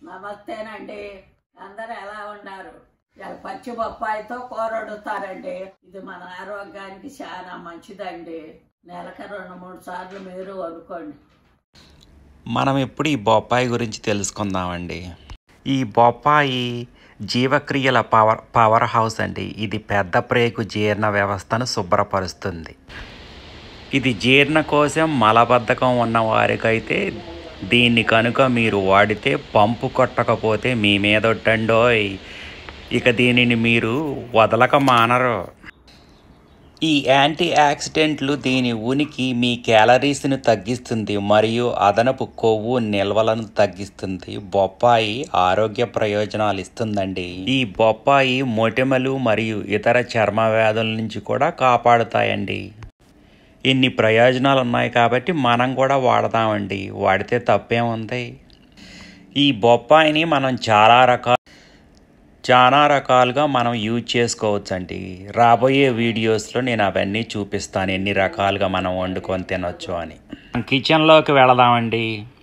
నమస్తేనండి అందరు ఎలా ఉన్నారు ఇలా పచ్చి బొప్పాయితో కూర వండుతారండి ఇది మన ఆరోగ్యానికి చాలా మంచిదండి నెలకి రెండు మూడు సార్లు మీరు వండుకోండి మనం ఇప్పుడు ఈ బొప్పాయి గురించి తెలుసుకుందామండి ఈ బొప్పాయి జీవక్రియల పవర్ పవర్ హౌస్ అండి ఇది పెద్ద ప్రేగు జీర్ణ వ్యవస్థను శుభ్రపరుస్తుంది ఇది జీర్ణకోశం మలబద్ధకం ఉన్న వారికైతే దీన్ని కనుక మీరు వాడితే పంపు కొట్టకపోతే మీ మీద ఒట్టండోయ్ ఇక దీనిని మీరు వదలక మానరు ఈ యాంటీ ఆక్సిడెంట్లు దీని ఉనికి మీ క్యాలరీస్ను తగ్గిస్తుంది మరియు అదనపు కొవ్వు నిల్వలను తగ్గిస్తుంది బొప్పాయి ఆరోగ్య ప్రయోజనాలు ఇస్తుందండి ఈ బొప్పాయి మొటిమలు మరియు ఇతర చర్మ వ్యాధుల నుంచి కూడా కాపాడుతాయండి ఇన్ని ప్రయోజనాలు ఉన్నాయి కాబట్టి మనం కూడా వాడతామండి వాడితే తప్పేముంది ఈ బొప్పాయిని మనం చాలా రకాల చాలా రకాలుగా మనం యూజ్ చేసుకోవచ్చండి రాబోయే వీడియోస్లో నేను అవన్నీ చూపిస్తాను ఎన్ని రకాలుగా మనం వండుకొని తినొచ్చు అని కిచెన్లోకి వెళదామండి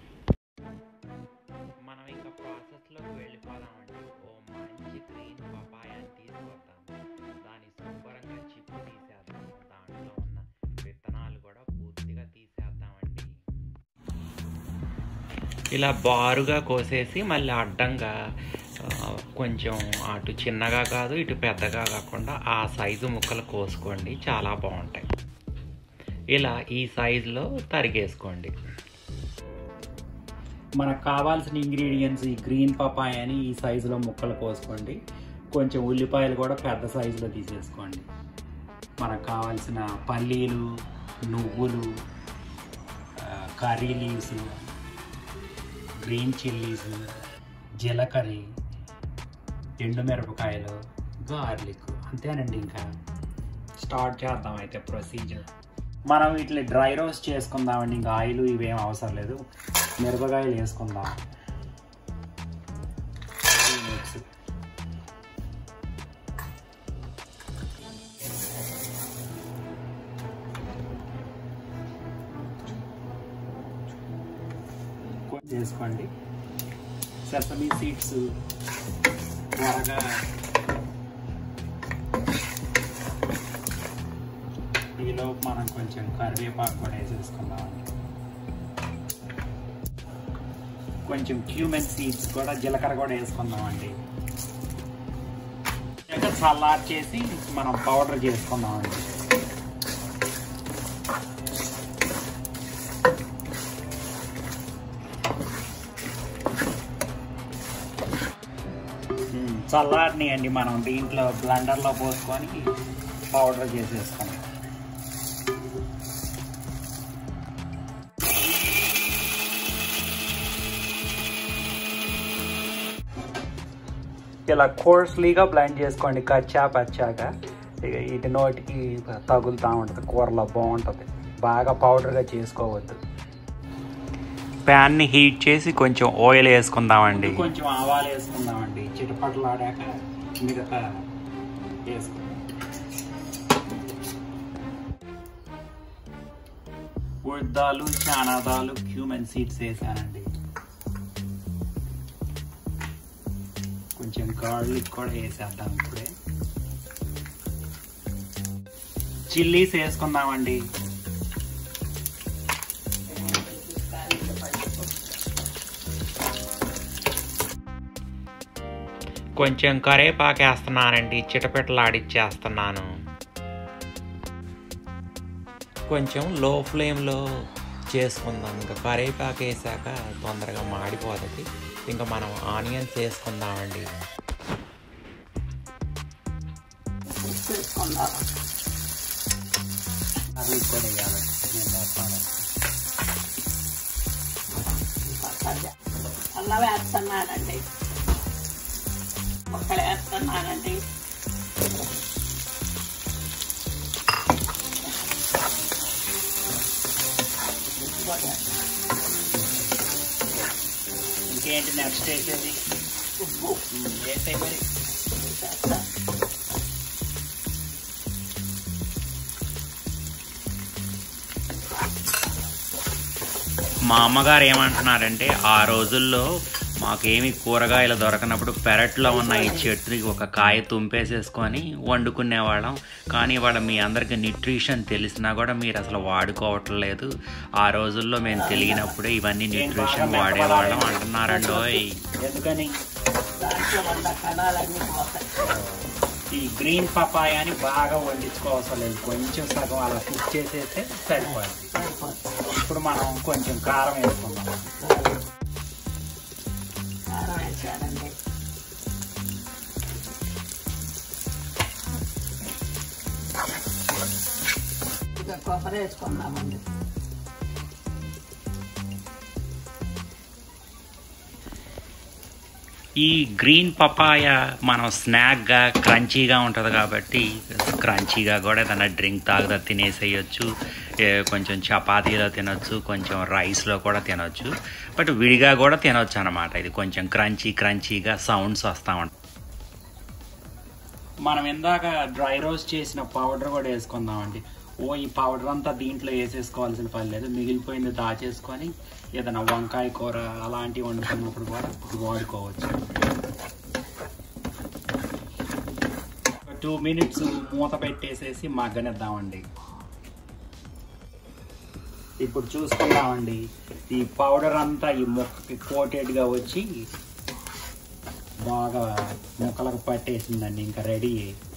మనం ఇంకా ప్రాసెస్లోకి వెళ్ళిపోదామండి ఓ మంచి గ్రీన్ పపాయాని తీసుకొద్దాం దాని శుభ్రంగా చిప్పు తీసేద్దాం దాంట్లో ఉన్న విత్తనాలు కూడా పూర్తిగా తీసేద్దామండి ఇలా బారుగా కోసేసి మళ్ళీ అడ్డంగా ఆ, కొంచెం అటు చిన్నగా కాదు ఇటు పెద్దగా కాకుండా ఆ సైజు ముక్కలు కోసుకోండి చాలా బాగుంటాయి ఇలా ఈ సైజులో తరిగేసుకోండి మనకు కావాల్సిన ఇంగ్రీడియంట్స్ ఈ గ్రీన్ పపాయ అని ఈ సైజులో ముక్కలు కోసుకోండి కొంచెం ఉల్లిపాయలు కూడా పెద్ద సైజులో తీసేసుకోండి మనకు కావాల్సిన పల్లీలు నువ్వులు ఆ, కర్రీ లీవ్స్ గ్రీన్ చిల్లీస్ జీలకర్ర ఎండుమిరపకాయలు గార్లిక్ అంతేనండి ఇంకా స్టార్ట్ చేద్దాం అయితే ప్రొసీజర్ మనం వీటిని డ్రై రోస్ట్ చేసుకుందామండి ఇంకా ఆయిల్ ఇవేం అవసరం లేదు మిరపకాయలు వేసుకుందాం మిక్స్ చేసుకోండి సెసమీ సీడ్స్ త్వరగా ఈలో మనం కొంచెం కరివేపాకు కూడా వేసేసుకుందామండి కొంచెం క్యూమెన్ సీడ్స్ కూడా జీలకర్ర కూడా వేసుకుందామండి ఇంకా సలాడ్ చేసి మనం పౌడర్ చేసుకుందామండి చల్లారిని అండి మనం దీంట్లో బ్లెండర్లో పోసుకొని పౌడర్ చేసేసుకుందాం ఇలా కోర్స్లీగా బ్లెండ్ చేసుకోండి కచ్చా పచ్చాగా ఇక ఇటు నోటికి తగులుతూ ఉంటుంది కూరలో బాగుంటుంది బాగా పౌడర్గా చేసుకోవద్దు ప్యాన్ని హీట్ చేసి కొంచెం ఆయిల్ వేసుకుందామండి కొంచెం ఆవాలు వేసుకుందామండి చిటపట్లు ఆడాక మిగతా వేసుకుందాం ఉద్దాలు చానాదాలు క్యూమెన్ సీడ్స్ వేసానండి కొంచెం గార్లిక్ కూడా వేసేద్దాం ఇప్పుడే చిల్లీస్ వేసుకుందామండి కొంచెం కరేపాకు వేస్తున్నానండి చిటపెట్టలాడిచ్చేస్తున్నాను కొంచెం లో ఫ్లేమ్లో చేసుకుందాం ఇంకా కరేపాకు వేసాక తొందరగా మాడిపోతుంది ఇంకా మనం ఆనియన్స్ వేసుకుందామండి తీసుకుందాం అవి కూడా వేయాలి నేను వేస్తాను అల్లం వేస్తున్నానండి ముక్కలు వేస్తున్నానండి ఇంకేంటి నెక్స్ట్ వేసేది ఉప్పు వేసే మరి వేసేస్తా. మా అమ్మగారు ఏమంటున్నారంటే ఆ రోజుల్లో మాకేమి కూరగాయలు దొరకనప్పుడు పెరట్లో ఉన్న ఈ చెట్టుకి ఒక కాయ తుంపేసేసుకొని వండుకునేవాళ్ళం కానీ ఇవాళ మీ అందరికి న్యూట్రిషన్ తెలిసినా కూడా మీరు అసలు వాడుకోవట్లేదు ఆ రోజుల్లో మేము తెలియనప్పుడే ఇవన్నీ న్యూట్రిషన్ వాడేవాళ్ళం అంటున్నారండోయ్ ఎందుకని దాంట్లో ఉన్న కణాలన్నీ పోతాయి ఈ గ్రీన్ పపాయాని బాగా వండించుకోవసరం లేదు కొంచెం సగం అలా కుక్ చేసేస్తే సరిపోతుంది సరిపోతుంది ఇప్పుడు మనం కొంచెం కారం వేసుకుందాం కారం వేసానండి ఇక కొబ్బరి వేసుకుందామండి ఈ గ్రీన్ పపాయ మనం స్నాక్గా క్రంచీగా ఉంటుంది కాబట్టి క్రంచీగా కూడా ఏదైనా డ్రింక్ తాగుతా తినేసేయచ్చు ఏ, కొంచెం చపాతీలో తినొచ్చు కొంచెం రైస్లో కూడా తినొచ్చు బట్ విడిగా కూడా తినొచ్చు అనమాట ఇది కొంచెం క్రంచీ క్రంచీగా సౌండ్స్ వస్తూ ఉంటాయి మనం ఇందాక డ్రై రోస్ట్ చేసిన పౌడర్ కూడా వేసుకుందామండి ఓ ఈ పౌడర్ అంతా దీంట్లో వేసేసుకోవాల్సిన పని లేదు మిగిలిపోయింది దాచేసుకొని ఏదైనా వంకాయ కూర అలాంటివి వండుకున్నప్పుడు కూడా ఇది వాడుకోవచ్చు టూ మినిట్స్ మూత పెట్టేసేసి మగ్గనిద్దామండి ఇప్పుడు చూసుకుందామండి ఈ పౌడర్ అంతా ఈ మొక్కకి కోటెడ్గా వచ్చి బాగా ముక్కలకు పట్టేసిందండి ఇంకా రెడీ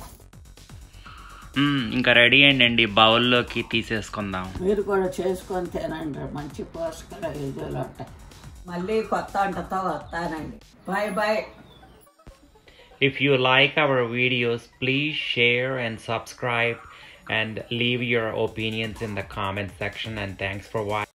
మ్మ్, ఇంకా రెడీ అయ్యండి బౌల్లోకి తీసేసుకుందాం మీరు కూడా చేసుకొని తినండి మంచి పోషకాల విలువలు ఉంటాయి మళ్ళీ కొత్త వంటతో వస్తానండి bye bye If you like our videos, please share and subscribe and leave your opinions in the comment section. And thanks for watching.